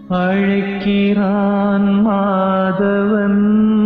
அழைக்கிறான் மாதவன்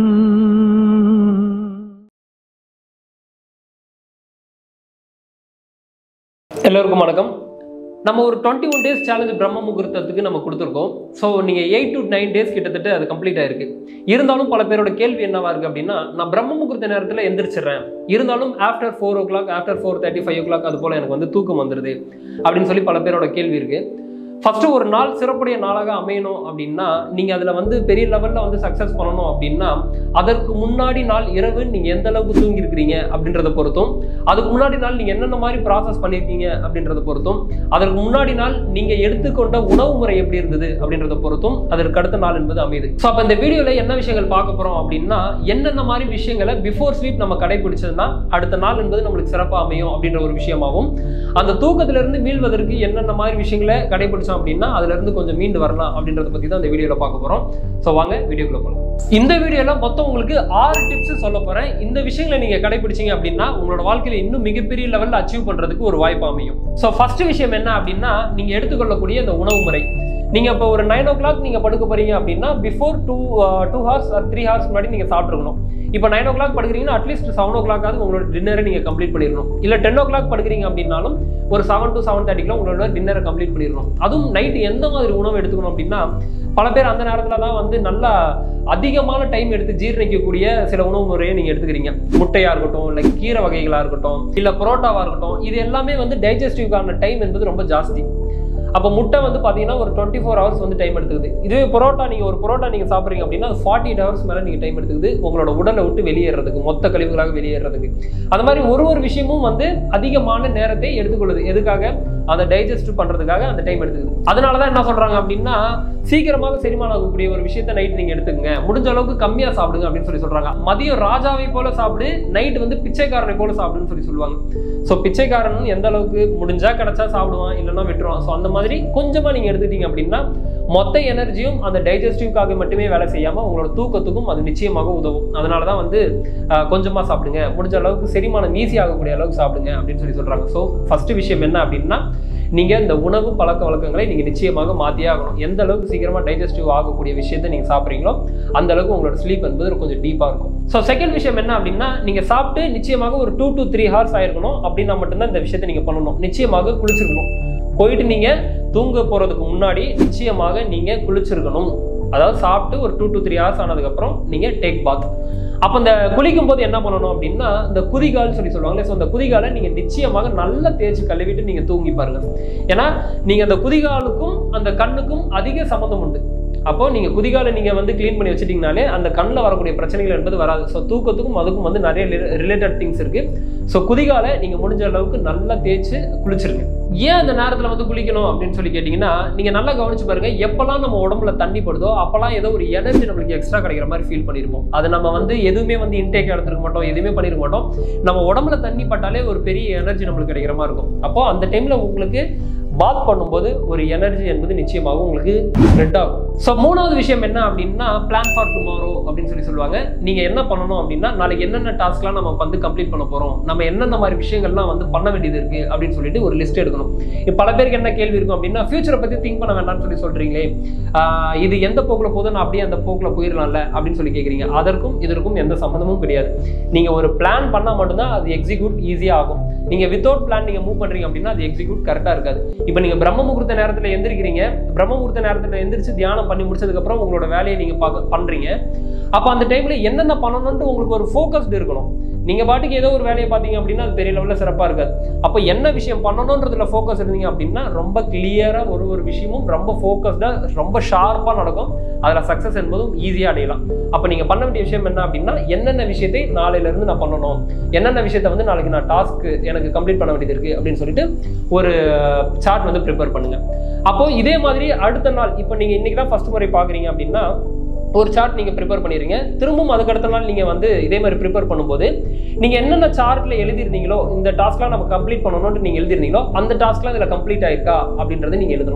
எல்லோருக்கும் வணக்கம் நம்ம ஒரு டுவெண்ட்டி ஒன் டேஸ் சேலஞ்ச் பிரம்ம முகூர்த்தத்துக்கு நம்ம கொடுத்துருக்கோம் ஸோ நீங்கள் எயிட் டு நைன் டேஸ் கிட்டத்தட்ட அது கம்ப்ளீட் ஆயிருக்கு இருந்தாலும் பல பேரோட கேள்வி என்னவா இருக்கு அப்படின்னா நான் பிரம்ம முகூர்த்த நேரத்தில் எந்திரிச்சிடுறேன் இருந்தாலும் after four o'clock after four thirty five o'clock அது போல் எனக்கு வந்து தூக்கம் வந்துடுது அப்படின்னு சொல்லி பல பேரோட கேள்வி இருக்கு ஃபர்ஸ்ட் ஒரு நாள் சிறப்புடைய நாளாக அமையணும் அப்படின்னா நீங்க அதுல வந்து பெரிய லெவல்ல வந்து சக்சஸ் பண்ணணும் அப்படின்னா அதற்கு முன்னாடி நாள் இரவு நீங்க எந்த அளவுக்கு தூங்கி இருக்கிறீங்க அப்படின்றத பொறுத்தும் அதுக்கு முன்னாடி நாள் நீங்க என்னென்ன மாதிரி ப்ராசஸ் பண்ணியிருக்கீங்க அப்படின்றத பொறுத்தும் அதற்கு முன்னாடி நாள் நீங்க எடுத்துக்கொண்ட உணவு முறை எப்படி இருந்தது அப்படின்றத பொறுத்தும் அதற்கு அடுத்த நாள் என்பது அமையுது ஸோ அப்போ இந்த வீடியோல என்ன விஷயங்கள் பார்க்க போறோம் அப்படின்னா என்னென்ன மாதிரி விஷயங்களை பிஃபோர் ஸ்லீப் நம்ம கடைபிடிச்சதுன்னா அடுத்த நாள் என்பது நம்மளுக்கு சிறப்பாக அமையும் அப்படின்ற ஒரு விஷயமாகவும் அந்த தூக்கத்துல இருந்து மீள்வதற்கு என்னென்ன மாதிரி விஷயங்களை கடைபிடிச்சோம் அப்படின்னா அதுல இருந்து கொஞ்சம் மீண்டு வரலாம் அப்படின்றத பத்தி தான் இந்த வீடியோல பார்க்க போறோம் ஸோ வாங்க வீடியோக்குள்ள போகலாம் இந்த வீடியோல மொத்தம் உங்களுக்கு ஆறு டிப்ஸ் சொல்ல போறேன் இந்த விஷயங்களை நீங்க கடைபிடிச்சீங்க அப்படின்னா உங்களோட வாழ்க்கையில இன்னும் மிகப்பெரிய லெவல்ல அச்சீவ் பண்றதுக்கு ஒரு வாய்ப்பு அமையும் ஸோ ஃபர்ஸ்ட் விஷயம் என்ன அப்படின்னா நீங்க எடுத்துக்கொள்ளக்கூடிய இந்த உணவு முறை நீங்க இப்போ ஒரு நைன் ஓ கிளாக் நீங்க படுக்க போறீங்க அப்படின்னா before two two hours three hours முன்னாடி நீங்க சாப்பிட்டுருக்கணும் இப்போ நைன் ஓ கிளாக் படுக்கிறீங்கன்னா அட்லீஸ்ட் செவன் ஓ கிளாக்காவது உங்களோட டின்னரை நீங்க கம்ப்ளீட் பண்ணிடணும் இல்ல டென் ஓ கிளாக் படுக்கிறீங்க அப்படின்னாலும் ஒரு செவன் டு செவன் தேர்ட்டிக்குள்ள உங்களோட டின்னரை கம்ப்ளீட் பண்ணிடணும் அதுவும் நைட்டு எந்த மாதிரி உணவு எடுத்துக்கணும் அப்படின்னா பல பேர் அந்த நேரத்துல தான் வந்து நல்லா அதிகமான டைம் எடுத்து ஜீரணிக்கக்கூடிய சில உணவு முறையை நீங்க எடுத்துக்கிறீங்க முட்டையா இருக்கட்டும் இல்லை கீரை வகைகளா இருக்கட்டும் இல்ல பரோட்டாவா இருக்கட்டும் இது எல்லாமே வந்து டைஜஸ்டிவ்கான டைம் என்பது ரொம்ப ஜாஸ்தி அப்போ முட்டை வந்து பார்த்தீங்கன்னா ஒரு டுவெண்ட்டி ஃபோர் ஹவர்ஸ் வந்து டைம் எடுத்துக்குது இதுவே பரோட்டா நீங்கள் ஒரு பரோட்டா நீங்கள் சாப்பிட்றீங்க அப்படின்னா ஃபார்ட்டி எயிட் ஹவர்ஸ் மேலே நீங்கள் டைம் எடுத்துக்குது உங்களோட உடலை விட்டு வெளியேறதுக்கு மொத்த கழிவுகளாக வெளியேறதுக்கு அந்த மாதிரி ஒரு ஒரு விஷயமும் வந்து அதிகமான நேரத்தை எடுத்துக்கொள்ளுது எதுக்காக அதை டைஜஸ்ட் பண்ணுறதுக்காக அந்த டைம் எடுத்துக்குது அதனால தான் என்ன சொல்கிறாங்க அப்படின்னா சீக்கிரமாக செரிமானம் ஆகக்கூடிய ஒரு விஷயத்த நைட் நீங்கள் எடுத்துக்கங்க முடிஞ்ச அளவுக்கு கம்மியாக சாப்பிடுங்க அப்படின்னு சொல்லி சொல்கிறாங்க மதியம் ராஜாவை போல சாப்பிடு நைட் வந்து பிச்சைக்காரனை போல சாப்பிடுன்னு சொல்லி சொல்லுவாங்க ஸோ பிச்சைக்காரன் எந்த அளவுக்கு முடிஞ்சா கிடைச்சா சாப்பிடுவான் இல்லைன்னா விட்டுருவான் ஸோ அந்த மாதிரி கொஞ்சமாக நீங்கள் எடுத்துட்டீங்க அப்படின்னா மொத்த எனர்ஜியும் அந்த டைஜஸ்டிவ்காக மட்டுமே வேலை செய்யாமல் உங்களோட தூக்கத்துக்கும் அது நிச்சயமாக உதவும் அதனால தான் வந்து கொஞ்சமாக சாப்பிடுங்க முடிஞ்ச அளவுக்கு செரிமானம் ஈஸி ஆகக்கூடிய அளவுக்கு சாப்பிடுங்க அப்படின்னு சொல்லி சொல்கிறாங்க ஸோ ஃபஸ்ட்டு விஷயம் என்ன அப்படின்னா நீங்கள் இந்த உணவு பழக்க வழக்கங்களை நீங்கள் நிச்சயமாக மாற்றியே ஆகணும் எந்த அளவுக்கு சீக்கிரமாக டைஜஸ்டிவ் ஆகக்கூடிய விஷயத்தை நீங்கள் சாப்பிட்றீங்களோ அந்த அளவுக்கு உங்களோட ஸ்லீப் என்பது கொஞ்சம் டீப்பாக இருக்கும் ஸோ செகண்ட் விஷயம் என்ன அப்படின்னா நீங்கள் சாப்பிட்டு நிச்சயமாக ஒரு டூ டு த்ரீ ஹவர்ஸ் ஆயிருக்கணும் அப்படின்னா மட்டும்தான் இந்த விஷயத்தை நீங்கள் பண்ணணும் நிச்சயமாக குளிச்சிருக்கணும் போயிட்டு நீங்கள் தூங்க போகிறதுக்கு முன்னாடி நிச்சயமாக நீங்கள் குளிச்சிருக்கணும் அதாவது சாப்பிட்டு ஒரு டூ டு த்ரீ ஹவர்ஸ் ஆனதுக்கப்புறம் நீங்கள் டேக் பாத் அப்போ இந்த குளிக்கும் போது என்ன பண்ணணும் அப்படின்னா இந்த குதிகால் சொல்லி சொல்லுவாங்களே ஸோ அந்த குதிகாலை நீங்கள் நிச்சயமாக நல்லா தேய்ச்சி கழுவிட்டு நீங்கள் தூங்கி பாருங்க ஏன்னா நீங்கள் அந்த குதிகாலுக்கும் அந்த கண்ணுக்கும் அதிக சம்மந்தம் உண்டு அப்போ நீங்க குதிகால நீங்க வந்து க்ளீன் பண்ணி வச்சிட்டீங்கனாலே அந்த கண்ணில் வரக்கூடிய பிரச்சனைகள் என்பது வராது ஸோ தூக்கத்துக்கும் அதுக்கும் வந்து நிறைய ரிலேட்டட் திங்ஸ் இருக்கு ஸோ குதிகால நீங்க முடிஞ்ச அளவுக்கு நல்லா தேய்ச்சி குளிச்சிருங்க ஏன் அந்த நேரத்தில் வந்து குளிக்கணும் அப்படின்னு சொல்லி கேட்டிங்கன்னா நீங்கள் நல்லா கவனிச்சு பாருங்க எப்போல்லாம் நம்ம உடம்புல தண்ணி படுதோ அப்போல்லாம் ஏதோ ஒரு எனர்ஜி நம்மளுக்கு எக்ஸ்ட்ரா கிடைக்கிற மாதிரி ஃபீல் பண்ணியிருப்போம் அது நம்ம வந்து எதுவுமே வந்து இன்டேக் எடுத்துருக்க மாட்டோம் எதுவுமே பண்ணிருக்க மாட்டோம் நம்ம உடம்புல தண்ணி பட்டாலே ஒரு பெரிய எனர்ஜி நம்மளுக்கு கிடைக்கிற மாதிரி இருக்கும் அப்போ அந்த டைமில் உங்களுக்கு பாத் பண்ணும்போது ஒரு எனர்ஜி என்பது நிச்சயமாக உங்களுக்கு ஸ்ப்ரெட் ஆகும் ஸோ மூணாவது விஷயம் என்ன அப்படின்னா பிளான் ஃபார் டுமாரோ அப்படின்னு சொல்லி சொல்லுவாங்க நீங்க என்ன பண்ணணும் அப்படின்னா நாளைக்கு என்னென்ன டாஸ்க்லாம் நம்ம வந்து கம்ப்ளீட் பண்ண போறோம் நம்ம என்னென்ன மாதிரி விஷயங்கள்லாம் வந்து பண்ண வேண்டியது இருக்கு அப்படின்னு சொல்லிட்டு ஒரு லிஸ்ட் எடுக்கணும் இப்போ பல பேருக்கு என்ன கேள்வி இருக்கும் அப்படின்னா ஃபியூச்சரை பத்தி திங்க் பண்ண வேண்டாம்னு சொல்லி சொல்றீங்களே ஆஹ் இது எந்த போக்குல போதும் நான் அப்படியே அந்த போக்குல போயிடலாம்ல அப்படின்னு சொல்லி கேட்குறீங்க அதற்கும் இதற்கும் எந்த சம்மந்தமும் கிடையாது நீங்க ஒரு பிளான் பண்ணா மட்டும்தான் அது எக்ஸிக்யூட் ஈஸியா ஆகும் நீங்க வித்தவுட் பிளான் நீங்க மூவ் பண்றீங்க அப்படின்னா அது எக்ஸிக்யூட் கரெக்டா இருக்காது இப்போ நீங்க பிரம்ம முகூர்த்த நேரத்துல எந்திரிக்கிறீங்க பிரம்ம முகூர்த்த நேரத்துல எந்திரிச்சு தியானம் பண்ணி முடிச்சதுக்கு அப்புறம் உங்களோட வேலையை நீங்க பார்க்க பண்றீங்க அப்போ அந்த டைம்ல என்னென்ன பண்ணணும்னு உங்களுக்கு ஒரு ஃபோக்கஸ்டு இருக்கணும் நீங்க பாட்டுக்கு ஏதோ ஒரு வேலையை பார்த்தீங்க அப்படின்னா அது பெரிய லெவலில் சிறப்பா இருக்காது அப்போ என்ன விஷயம் பண்ணணுன்றதுல ஃபோக்கஸ் இருந்தீங்க அப்படின்னா ரொம்ப கிளியரா ஒரு ஒரு விஷயமும் ரொம்ப ஃபோக்கஸ்டா ரொம்ப ஷார்ப்பா நடக்கும் அதுல சக்சஸ் என்பதும் ஈஸியா அடையலாம் அப்போ நீங்க பண்ண வேண்டிய விஷயம் என்ன அப்படின்னா என்னென்ன விஷயத்தை நாளையில இருந்து நான் பண்ணணும் என்னென்ன விஷயத்தை வந்து நாளைக்கு நான் டாஸ்க் எனக்கு கம்ப்ளீட் பண்ண வேண்டியது இருக்கு அப்படின்னு சொல்லிட்டு ஒரு சார்ட் வந்து ப்ரிப்பேர் பண்ணுங்க அப்போ இதே மாதிரி அடுத்த நாள் இப்போ நீங்க இன்னைக்கு தான் ஃபர்ஸ்ட் முறை பாக்குறீங்க அப்படின்னா ஒரு சார்ட் நீங்கள் ப்ரிப்பேர் பண்ணிடுங்க திரும்பவும் அதுக்கு அடுத்த நாள் நீங்கள் வந்து இதே மாதிரி ப்ரிப்பேர் பண்ணும்போது நீங்கள் என்னென்ன சார்ட்டில் எழுதிருந்தீங்களோ இந்த டாஸ்க்லாம் நம்ம கம்ப்ளீட் பண்ணணும்னு நீங்கள் எழுதிருந்தீங்களோ அந்த டாஸ்க்லாம் இதில் கம்ப்ளீட் ஆயிருக்கா அப்படின்றத நீங்கள் எழுதணும்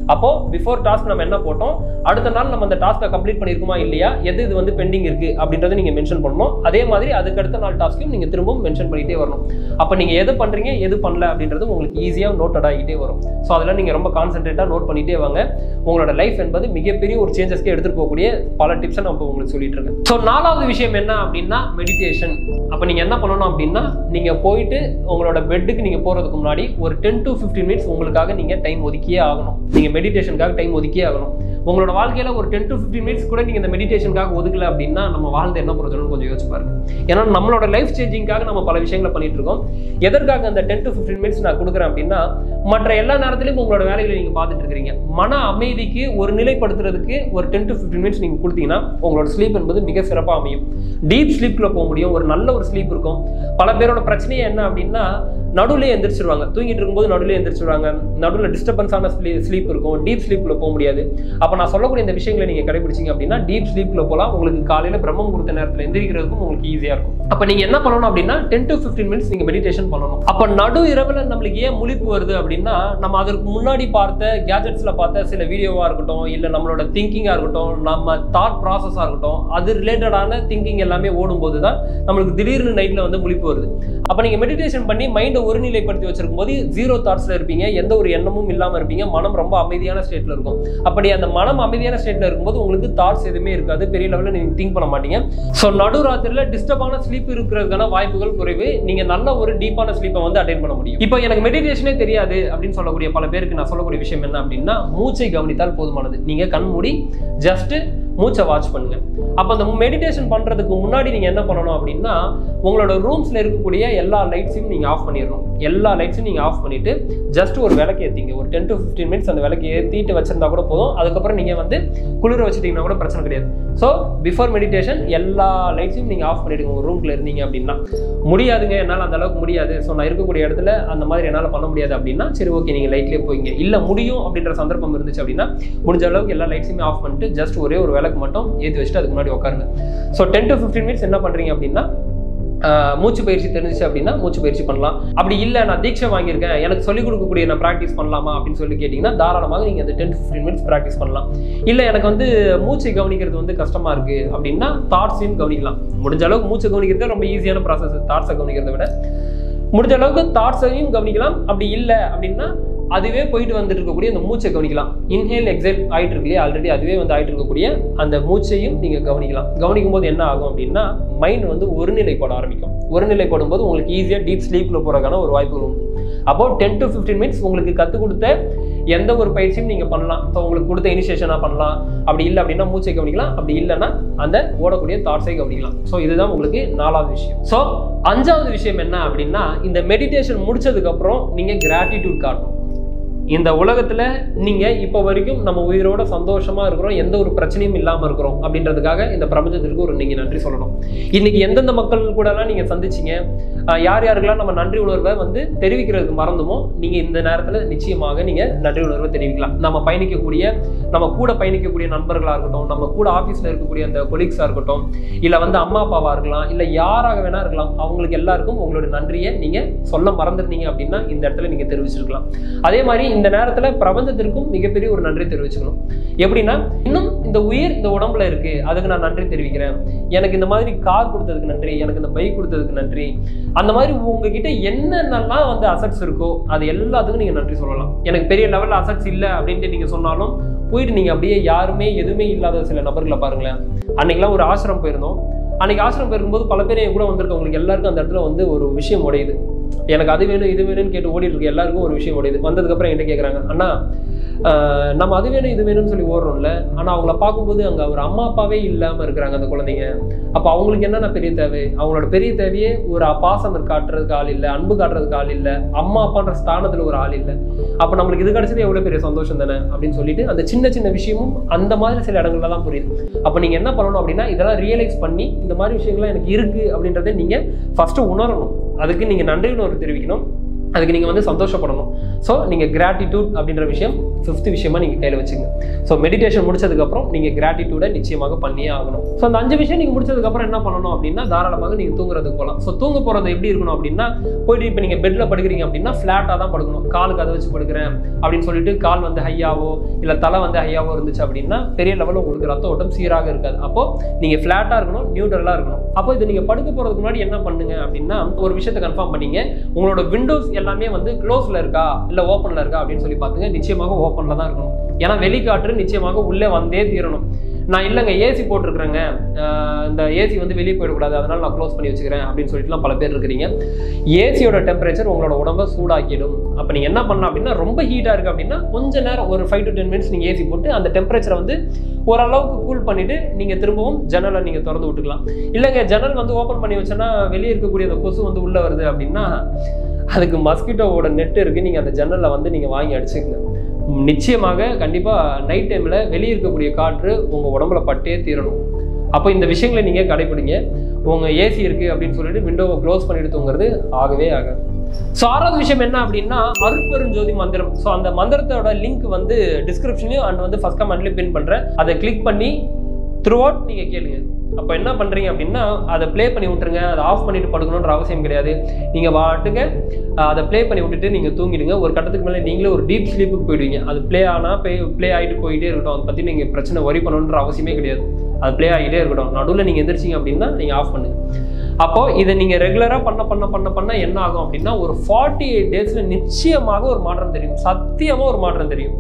அப்போ பிஃபோர் டாஸ்க் நம்ம என்ன போட்டோம் அடுத்த நாள் நம்ம அந்த டாஸ்க்கை கம்ப்ளீட் பண்ணியிருக்குமா இல்லையா எது இது வந்து பெண்டிங் இருக்கு அப்படின்றத நீங்க மென்ஷன் பண்ணணும் அதே மாதிரி அதுக்கு அடுத்த நாள் டாஸ்க்கையும் நீங்க திரும்பவும் மென்ஷன் பண்ணிட்டே வரணும் அப்போ நீங்க எது பண்றீங்க எது பண்ணல அப்படின்றது உங்களுக்கு ஈஸியாக நோட்டட் ஆகிட்டே வரும் ஸோ அதெல்லாம் நீங்க ரொம்ப கான்சென்ட்ரேட்டாக நோட் பண்ணிட்டே வாங்க உங்களோட லைஃப் என்பது மிகப்பெரிய ஒரு சேஞ்சஸ்க்கு எடுத்துட்டு போகக்கூடிய பல டிப்ஸை நான் இப்போ உங்களுக்கு சொல்லிட்டு இருக்கேன் ஸோ நாலாவது விஷயம் என்ன அப்படின்னா மெடிடேஷன் அப்போ நீங்க என்ன பண்ணணும் அப்படின்னா நீங்க போயிட்டு உங்களோட பெட்டுக்கு நீங்க போறதுக்கு முன்னாடி ஒரு டென் டு ஃபிஃப்டீன் மினிட்ஸ் உங்களுக்காக நீங்க டைம் ஒதுக்கியே ஆகணும் நீங்க மெடிடேஷனுக்காக டைம் ஒதுக்கியே ஆகணும் உங்களோட வாழ்க்கையில ஒரு டென் டு ஃபிஃப்டீன் மினிட்ஸ் கூட நீங்க இந்த மெடிடேஷனுக்காக ஒதுக்கல அப்படின்னா நம்ம வாழ்ந்த என்ன பிரயோஜனம் கொஞ்சம் யோசிச்சு பாருங்க ஏன்னா நம்மளோட லைஃப் சேஞ்சிங்காக நம்ம பல விஷயங்களை பண்ணிட்டு இருக்கோம் எதற்காக அந்த டென் டு ஃபிஃப்டீன் மினிட்ஸ் நான் கொடுக்குறேன் அப்படின்னா மற்ற எல்லா நேரத்திலையும் உங்களோட வேலைகளை நீங்க பார்த்துட்டு இருக்கிறீங்க மன அமைதிக்கு ஒரு நிலைப்படுத்துறதுக்கு ஒரு டென் டு ஃபிஃப்டீன் மினிட்ஸ் நீங்க கொடுத்தீங்கன்னா உங்களோட ஸ்லீப் என்பது மிக சிறப்பாக அமையும் டீப் ஸ்லீப்ல போக முடியும் ஒரு நல்ல ஒரு ஸ்லீப் இருக்கும் பல பேரோட பிரச்சனையே என்ன அப்படின்னா நடுவுல எந்திரிச்சிருவாங்க தூங்கிட்டு இருக்கும்போது நடுவுல எந்திரிச்சிருவாங்க நடுவில் டிஸ்டர்பன்ஸான ஸ்லீப் இருக்கும் டீப் ஸ்லீப்ல போக முடியாது அப்போ நான் சொல்லக்கூடிய இந்த விஷயங்களை நீங்க கடைபிடிச்சீங்க அப்படின்னா டீப் ஸ்லீப்ல போகலாம் உங்களுக்கு காலையில பிரம்ம முகூர்த்த நேரத்தில் எந்திரிக்கிறதுக்கும் உங்களுக்கு ஈஸியா இருக்கும் அப்போ நீங்க என்ன பண்ணணும் அப்படின்னா டென் டு ஃபிஃப்டீன் மினிட்ஸ் நீங்க மெடிடேஷன் பண்ணணும் அப்போ நடு இரவுல நம்மளுக்கு ஏன் முழிப்பு வருது அப்படின்னா நம்ம அதற்கு முன்னாடி பார்த்த கேஜெட்ஸ்ல பார்த்த சில வீடியோவா இருக்கட்டும் இல்ல நம்மளோட திங்கிங்கா இருக்கட்டும் நம்ம தாட் ப்ராசஸா இருக்கட்டும் அது ரிலேட்டடான திங்கிங் எல்லாமே ஓடும்போது தான் நம்மளுக்கு திடீர்னு நைட்ல வந்து முழிப்பு வருது அப்போ நீங்க மெடிடேஷன் பண்ணி மைண்டை ஒருநிலைப்படுத்தி வச்சிருக்கும் போது ஜீரோ தாட்ஸ்ல இருப்பீங்க எந்த ஒரு எண்ணமும் இல்லாம இருப்பீங்க மனம் ரொம்ப அமைதியான ஸ்டேட்ல இருக்கும் அப்படி அந்த மனம் அமைதியான ஸ்டேட்ல இருக்கும்போது உங்களுக்கு தாட்ஸ் எதுவுமே இருக்காது பெரிய லெவலில் நீங்க திங்க் பண்ண மாட்டீங்க ஸோ நடு ராத்திரில டிஸ்டர்பான ஸ்லீப் இருக்கிறதுக்கான வாய்ப்புகள் குறைவு நீங்க நல்ல ஒரு டீப்பான ஸ்லீப்பை வந்து அட்டைன் பண்ண முடியும் இப்போ எனக்கு மெடிடேஷனே தெரியாது அப்படின்னு சொல்லக்கூடிய பல பேருக்கு நான் சொல்லக்கூடிய விஷயம் என்ன அப்படின்னா மூச்சை கவனித்தால் போதுமானது நீங்க கண் மூடி ஜஸ்ட் மூச்சை வாட்ச் பண்ணுங்க அப்போ அந்த மெடிடேஷன் பண்றதுக்கு முன்னாடி நீங்க என்ன பண்ணணும் அப்படின்னா உங்களோட ரூம்ஸ்ல இருக்கக்கூடிய எல்லா லைட்ஸையும் நீங்க ஆஃப் பண்ணிடணும் எல்லா லைட்ஸையும் நீங்க ஆஃப் பண்ணிட்டு ஜஸ்ட் ஒரு விளக்கு ஏற்றிங்க ஒரு டென் டு ஃபிஃப்டீன் மினிட்ஸ் அந்த விளக்கு ஏற்றிட்டு வச்சிருந்தா கூட போதும் அதுக்கப்புறம் நீங்க வந்து குளிர வச்சுட்டீங்கன்னா கூட பிரச்சனை கிடையாது ஸோ பிஃபோர் மெடிடேஷன் எல்லா லைட்ஸையும் நீங்க ஆஃப் பண்ணிடுங்க ஒரு ரூம்ல இருந்தீங்க அப்படின்னா முடியாதுங்க என்னால் அந்த அளவுக்கு முடியாது ஸோ நான் இருக்கக்கூடிய இடத்துல அந்த மாதிரி என்னால் பண்ண முடியாது அப்படின்னா சரி ஓகே நீங்கள் லைட்லேயே போய்ங்க இல்லை முடியும் அப்படின்ற சந்தர்ப்பம் இருந்துச்சு அப்படின்னா முடிஞ்ச அளவுக்கு எல்லா லைட்ஸுமே ஆஃப் பண்ணிட்டு ஜஸ்ட் ஒரே ஒரு விளக்கு மட்டும் ஏற்றி வச்சுட்டு அதுக்கு முன்னாடி உட்காருங்க so ten to fifteen minutes என்ன பண்ணுறீங்க அப்படின்னா ஆஹ் மூச்சு பயிற்சி தெரிஞ்சிச்சு அப்படின்னா மூச்சு பயிற்சி பண்ணலாம் அப்படி இல்லை நான் தீட்சை வாங்கியிருக்கேன் எனக்கு சொல்லிக் கொடுக்கக்கூடிய நான் ப்ராக்டிஸ் பண்ணலாமா அப்படின்னு சொல்லி கேட்டிங்கன்னா தாராளமாக நீங்கள் அந்த டென் ஃபிஃப்டீன் மினிட்ஸ் ப்ராக்டிஸ் பண்ணலாம் இல்லை எனக்கு வந்து மூச்சை கவனிக்கிறது வந்து கஷ்டமாக இருக்குது அப்படின்னா தாட்ஸையும் கவனிக்கலாம் முடிஞ்ச அளவுக்கு மூச்சை கவனிக்கிறது ரொம்ப ஈஸியான ப்ராசஸ் தாட்ஸை கவனிக்கிறத விட முடிஞ்ச அளவுக்கு தாட்ஸையும் கவனிக்கலாம் அப்படி இல்லை அப்படின்னா அதுவே போயிட்டு வந்துட்டு இருக்கக்கூடிய அந்த மூச்சை கவனிக்கலாம் இன்ஹேல் எக்ஸேல் ஆயிட்டு இருக்கு இல்லையா ஆல்ரெடி அதுவே வந்து ஆயிட்டு இருக்கக்கூடிய அந்த மூச்சையும் நீங்கள் கவனிக்கலாம் கவனிக்கும் போது என்ன ஆகும் அப்படின்னா மைண்ட் வந்து ஒருநிலைப்பட ஆரம்பிக்கும் ஒருநிலைப்படும் போது உங்களுக்கு ஈஸியாக டீப் ஸ்லீப்பில் போகிறதுக்கான ஒரு வாய்ப்புகள் உண்டு அப்போ டென் டு ஃபிஃப்டீன் மினிட்ஸ் உங்களுக்கு கற்றுக் கொடுத்த எந்த ஒரு பயிற்சியும் நீங்கள் பண்ணலாம் ஸோ உங்களுக்கு கொடுத்த இனிஷியேஷனாக பண்ணலாம் அப்படி இல்லை அப்படின்னா மூச்சை கவனிக்கலாம் அப்படி இல்லைன்னா அந்த ஓடக்கூடிய தாட்ஸை கவனிக்கலாம் ஸோ இதுதான் உங்களுக்கு நாலாவது விஷயம் ஸோ அஞ்சாவது விஷயம் என்ன அப்படின்னா இந்த மெடிடேஷன் முடிச்சதுக்கப்புறம் நீங்கள் கிராட்டிடியூட் காட்டணும் இந்த உலகத்துல நீங்க இப்போ வரைக்கும் நம்ம உயிரோட சந்தோஷமா இருக்கிறோம் எந்த ஒரு பிரச்சனையும் இல்லாம இருக்கிறோம் அப்படின்றதுக்காக இந்த பிரபஞ்சத்திற்கு ஒரு நீங்க நன்றி சொல்லணும் இன்னைக்கு எந்தெந்த மக்கள் கூட எல்லாம் நீங்க சந்திச்சீங்க ஆஹ் யார் யாருக்கெல்லாம் நம்ம நன்றி உணர்வை வந்து தெரிவிக்கிறதுக்கு மறந்துமோ நீங்க இந்த நேரத்துல நிச்சயமாக நீங்க நன்றி உணர்வை தெரிவிக்கலாம் நம்ம பயணிக்கக்கூடிய நம்ம கூட பயணிக்கக்கூடிய நண்பர்களா இருக்கட்டும் நம்ம கூட ஆபீஸ்ல இருக்கக்கூடிய அந்த கொலீக்ஸா இருக்கட்டும் இல்ல வந்து அம்மா அப்பாவா இருக்கலாம் இல்ல யாராக வேணா இருக்கலாம் அவங்களுக்கு எல்லாருக்கும் உங்களோட நன்றியை நீங்க சொல்ல மறந்துருந்தீங்க அப்படின்னா இந்த இடத்துல நீங்க தெரிவிச்சிருக்கலாம் அதே மாதிரி இந்த நேரத்துல பிரபஞ்சத்திற்கும் மிகப்பெரிய ஒரு நன்றி தெரிவிச்சுக்கணும் எப்படின்னா இன்னும் இந்த உயிர் இந்த உடம்புல இருக்கு அதுக்கு நான் நன்றி தெரிவிக்கிறேன் எனக்கு இந்த மாதிரி கார் கொடுத்ததுக்கு நன்றி எனக்கு இந்த பைக் கொடுத்ததுக்கு நன்றி அந்த மாதிரி உங்ககிட்ட என்னென்னலாம் வந்து அசட்ஸ் இருக்கோ அது எல்லாத்துக்கும் நீங்க நன்றி சொல்லலாம் எனக்கு பெரிய லெவல்ல அசட்ஸ் இல்லை அப்படின்ட்டு நீங்க சொன்னாலும் போயிட்டு நீங்க அப்படியே யாருமே எதுவுமே இல்லாத சில நபர்களை பாருங்களேன் அன்னைக்கெல்லாம் ஒரு ஆசிரம் போயிருந்தோம் அன்னைக்கு ஆசிரம் போயிருக்கும்போது பல பேர் என் கூட வந்திருக்கவங்களுக்கு எல்லாருக்கும் அந்த இடத்துல வந்து ஒரு விஷயம் உடையுது எனக்கு அது வேணும் இது வேணும்னு கேட்டு ஓடிட்டு இருக்கு எல்லாருக்கும் ஒரு விஷயம் உடையுது வந்ததுக்கப்புறம் என்கிட்ட கேட்குறாங்க அண்ணா ஆஹ் நம்ம அது வேணும் இது வேணும்னு சொல்லி ஓடுறோம்ல ஆனால் அவங்கள பார்க்கும்போது அங்கே ஒரு அம்மா அப்பாவே இல்லாமல் இருக்கிறாங்க அந்த குழந்தைங்க அப்போ அவங்களுக்கு என்னென்ன பெரிய தேவை அவங்களோட பெரிய தேவையே ஒரு பாசம் காட்டுறதுக்கு ஆள் இல்லை அன்பு காட்டுறதுக்கு ஆள் இல்லை அம்மா அப்பான்ற ஸ்தானத்தில் ஒரு ஆள் இல்லை அப்போ நம்மளுக்கு இது கிடைச்சது எவ்வளோ பெரிய சந்தோஷம் தானே அப்படின்னு சொல்லிட்டு அந்த சின்ன சின்ன விஷயமும் அந்த மாதிரி சில இடங்கள்ல தான் புரியுது அப்போ நீங்கள் என்ன பண்ணணும் அப்படின்னா இதெல்லாம் ரியலைஸ் பண்ணி இந்த மாதிரி விஷயங்கள்லாம் எனக்கு இருக்கு அப்படின்றத நீங்கள் ஃபர்ஸ்ட் உணரணும் அதுக்கு நீங்கள் நன்றி உணர்வு தெரிவிக்கணும் அதுக்கு நீங்கள் வந்து சந்தோஷப்படணும் ஸோ நீங்கள் கிராட்டிடியூட் அப்படின்ற விஷயம் ஃபிஃப்த் விஷயமா நீங்கள் கையில் வச்சுங்க ஸோ மெடிடேஷன் முடிச்சதுக்கப்புறம் நீங்கள் கிராட்டிடியூடை நிச்சயமாக பண்ணியே ஆகணும் ஸோ அந்த அஞ்சு விஷயம் நீங்கள் முடிச்சதுக்கப்புறம் என்ன பண்ணணும் அப்படின்னா தாராளமாக நீங்கள் தூங்குறதுக்கு போகலாம் ஸோ தூங்க போகிறது எப்படி இருக்கணும் அப்படின்னா போயிட்டு இப்போ நீங்கள் பெட்டில் படுக்கிறீங்க அப்படின்னா ஃப்ளாட்டாக தான் படுக்கணும் காலுக்கு அதை வச்சு படுக்கிறேன் அப்படின்னு சொல்லிட்டு கால் வந்து ஹையாவோ இல்லை தலை வந்து ஹையாவோ இருந்துச்சு அப்படின்னா பெரிய லெவலில் உங்களுக்கு ரத்த ஓட்டம் சீராக இருக்காது அப்போ நீங்கள் ஃப்ளாட்டாக இருக்கணும் நியூட்ரலாக இருக்கணும் அப்போ இது நீங்கள் படுக்க போகிறதுக்கு முன்னாடி என்ன பண்ணுங்க அப்படின்னா ஒரு விஷயத்தை கன்ஃபார்ம் பண்ணீங்க உங்களோட விண்டோஸ் எல்லாமே வந்து க்ளோஸில் இருக்கா இல்லை ஓப்பனில் இருக்கா அப்படின்னு சொல்லி பார்த்துங்க நிச்சயமாக ஓப்பனில் தான் இருக்கணும் ஏன்னா வெளிக்காற்று நிச்சயமாக உள்ளே வந்தே தீரணும் நான் இல்லைங்க ஏசி போட்டிருக்கிறேங்க ஆஹ் இந்த ஏசி வந்து வெளியே போயிடக்கூடாது அதனால நான் க்ளோஸ் பண்ணி வச்சுக்கிறேன் அப்படின்னு சொல்லிட்டுலாம் பல பேர் இருக்கிறீங்க ஏசியோட டெம்பரேச்சர் உங்களோட உடம்ப சூடாக்கிடும் அப்போ நீங்கள் என்ன பண்ணலாம் அப்படின்னா ரொம்ப ஹீட்டாக இருக்குது அப்படின்னா கொஞ்ச நேரம் ஒரு ஃபைவ் டு டென் மினிட்ஸ் நீங்கள் ஏசி போட்டு அந்த டெம்பரேச்சரை வந்து ஓரளவுக்கு கூல் பண்ணிவிட்டு நீங்கள் திரும்பவும் ஜன்னலை நீங்கள் திறந்து விட்டுக்கலாம் இல்லைங்க ஜன்னல் வந்து ஓப்பன் பண்ணி வச்சோன்னா வெளியே இருக்கக்கூடிய அந்த கொசு வந்து உள்ளே வருது அப்படின்னா அதுக்கு மஸ்கிட்டோவோட நெட் இருக்குது நீங்கள் அந்த ஜன்னலில் வந்து நீங்கள் வாங்கி அடிச்சுக்கங்க நிச்சயமாக கண்டிப்பாக நைட் டைமில் வெளியே இருக்கக்கூடிய காற்று உங்கள் உடம்புல பட்டே தீரணும் அப்போ இந்த விஷயங்களை நீங்கள் கடைப்பிடிங்க உங்கள் ஏசி இருக்குது அப்படின்னு சொல்லிட்டு விண்டோவை க்ளோஸ் பண்ணிட்டு தூங்குறது ஆகவே ஆகாது ஸோ ஆறாவது விஷயம் என்ன அப்படின்னா அருட்பெருஞ்சோதி மந்திரம் ஸோ அந்த மந்திரத்தோட லிங்க் வந்து டிஸ்கிரிப்ஷன்லையும் அண்ட் வந்து ஃபஸ்ட் கமெண்ட்லையும் பின் பண்ணுறேன் அதை கிளிக் பண்ணி த்ரூ அவுட் நீங்கள் கேளுங்க அப்போ என்ன பண்ணுறீங்க அப்படின்னா அதை ப்ளே பண்ணி விட்டுருங்க அதை ஆஃப் பண்ணிட்டு படுக்கணுன்ற அவசியம் கிடையாது நீங்கள் வாட்டுங்க அஹ், அதை ப்ளே பண்ணி விட்டுட்டு நீங்கள் தூங்கிடுங்க ஒரு கட்டத்துக்கு மேலே நீங்களே ஒரு டீப் ஸ்லீப்புக்கு போயிடுவீங்க அது ப்ளே ஆனால் ப்ளே ப்ளே ஆகிட்டு போயிட்டே இருக்கட்டும் அதை பற்றி நீங்கள் பிரச்சனை வரி பண்ணணுன்ற அவசியமே கிடையாது அது ப்ளே ஆகிட்டே இருக்கட்டும் நடுவில் நீங்கள் எந்திரிச்சிங்க அப்படின்னா நீங்கள் ஆஃப் பண்ணுங்க அப்போ இதை நீங்கள் ரெகுலராக பண்ண பண்ண பண்ண பண்ண என்ன ஆகும் அப்படின்னா ஒரு ஃபார்ட்டி எயிட் டேஸில் நிச்சயமாக ஒரு மாற்றம் தெரியும் சத்தியமாக ஒரு மாற்றம் தெரியும்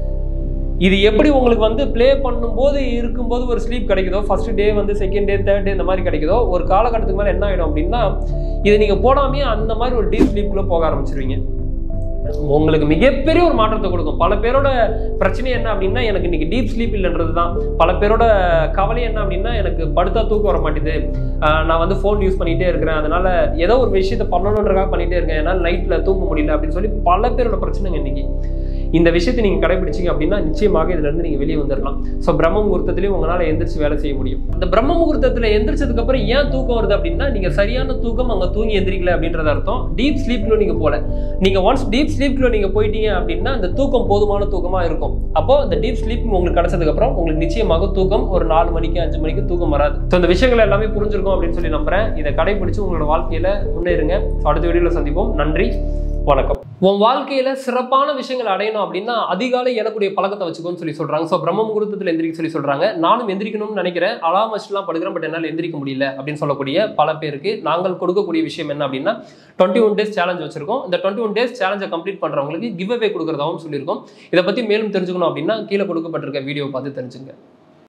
இது எப்படி உங்களுக்கு வந்து ப்ளே பண்ணும்போது இருக்கும்போது ஒரு ஸ்லீப் கிடைக்குதோ ஃபர்ஸ்ட் டே வந்து செகண்ட் டே தேர்ட் டே இந்த மாதிரி கிடைக்குதோ ஒரு காலகட்டத்துக்கு மேலே என்ன ஆகிடும் அப்படின்னா இதை நீங்கள் போடாமே அந்த மாதிரி ஒரு டீப் ஸ்லீப்குள்ளே போக ஆரம்பிச்சிருவீங்க உங்களுக்கு மிகப்பெரிய ஒரு மாற்றத்தை கொடுக்கும் பல பேரோட பிரச்சனை என்ன அப்படின்னா எனக்கு இன்னைக்கு டீப் ஸ்லீப் இல்லைன்றது தான் பல பேரோட கவலை என்ன அப்படின்னா எனக்கு படுத்தா தூக்கம் வர மாட்டேது ஆஹ் நான் வந்து ஃபோன் யூஸ் பண்ணிகிட்டே இருக்கிறேன் அதனால ஏதோ ஒரு விஷயத்த பண்ணணுன்றக்காக பண்ணிகிட்டே இருக்கேன் என்னால் நைட்டில் தூங்க முடியல அப்படின்னு சொல்லி பல பேரோட பிரச்சனைங்க இன்னைக்கு இந்த விஷயத்தை நீங்கள் கடைபிடிச்சீங்க அப்படின்னா நிச்சயமாக இதுலேருந்து நீங்கள் வெளியே வந்துடலாம் ஸோ பிரம்ம முகூர்த்தத்திலையும் உங்களால் எந்திரிச்சு வேலை செய்ய முடியும் அந்த பிரம்ம முகூர்த்தத்தில் எந்திரிச்சதுக்கு அப்புறம் ஏன் தூக்கம் வருது அப்படின்னா நீங்கள் சரியான தூக்கம் அங்கே தூங்கி எந்திரிக்கல அப்படின்றது அர்த்தம் டீப் ஸ்லீப்ல நீங்கள் போல நீங்கள் ஒன்ஸ் டீப் ஸ்லீப்ல நீங்கள் போயிட்டீங்க அப்படின்னா அந்த தூக்கம் போதுமான தூக்கமாக இருக்கும் அப்போ அந்த டீப் ஸ்லீப் உங்களுக்கு கிடைச்சதுக்கு அப்புறம் உங்களுக்கு நிச்சயமாக தூக்கம் ஒரு நாலு மணிக்கு அஞ்சு மணிக்கு தூக்கம் வராது ஸோ இந்த விஷயங்கள் எல்லாமே புரிஞ்சிருக்கும் அப்படின்னு சொல்லி நம்புறேன் இதை கடைபிடிச்சு உங்களோட வாழ்க்கையில முன்னேறுங்க So, அடுத்த வீடியோவில் சந்திப்போம் நன்றி வணக்கம் உன் வாழ்க்கையில சிறப்பான விஷயங்கள் அடையணும் அப்படின்னா அதிகாலை எழக்கூடிய பழக்கத்தை வச்சுக்கோன்னு சொல்லி சொல்றாங்க ஸோ பிரம்ம முகூர்த்தத்தில் எந்திரிக்க சொல்லி சொல்றாங்க நானும் எந்திரிக்கணும்னு நினைக்கிறேன் அலாம் வச்சுலாம் படுக்கிறேன் பட் என்னால் எந்திரிக்க முடியல அப்படின்னு சொல்லக்கூடிய பல பேருக்கு நாங்கள் கொடுக்கக்கூடிய விஷயம் என்ன அப்படின்னா டுவெண்ட்டி ஒன் டேஸ் சேலஞ்ச் வச்சிருக்கோம் இந்த டுவெண்ட்டி ஒன் டேஸ் சேலஞ்சை கம்ப்ளீட் பண்றவங்களுக்கு கிவ் அவே கொடுக்குறதாவும் சொல்லியிருக்கோம் இதை பத்தி மேலும் தெரிஞ்சுக்கணும் அப்படின்னா கீழே கொடுக்கப்பட்டிருக்க வீடியோ பார்த்து தெரிஞ்சுங்க